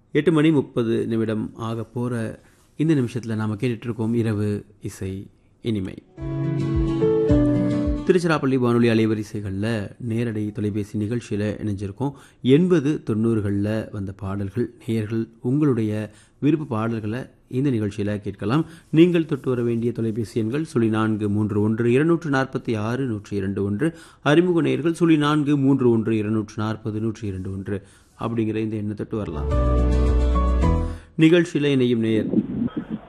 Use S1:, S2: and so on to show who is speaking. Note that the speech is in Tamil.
S1: எட்டு மணி முப்பது நிமிடம் ஆக போகிற இந்த நிமிஷத்தில் நாம் கேட்டுட்ருக்கோம் இரவு இசை இனிமை திருச்சிராப்பள்ளி வானொலி அலைவரிசைகளில் நேரடி தொலைபேசி நிகழ்ச்சியில் இணைஞ்சிருக்கோம் எண்பது தொண்ணூறுகளில் வந்த பாடல்கள் நேயர்கள் உங்களுடைய விருப்ப பாடல்களை இந்த நிகழ்ச்சியில் கேட்கலாம் நீங்கள் தொட்டு வர வேண்டிய தொலைபேசி எண்கள் சுழி நான்கு மூன்று ஒன்று இருநூற்று நாற்பத்தி ஆறு நூற்றி இரண்டு ஒன்று அறிமுக நேயர்கள் சுழி நான்கு மூன்று ஒன்று இருநூற்று நாற்பது நூற்றி இரண்டு ஒன்று அப்படிங்கிற இந்த எண்ணை தொட்டு வரலாம் நிகழ்ச்சியில் இணையும் நேயர்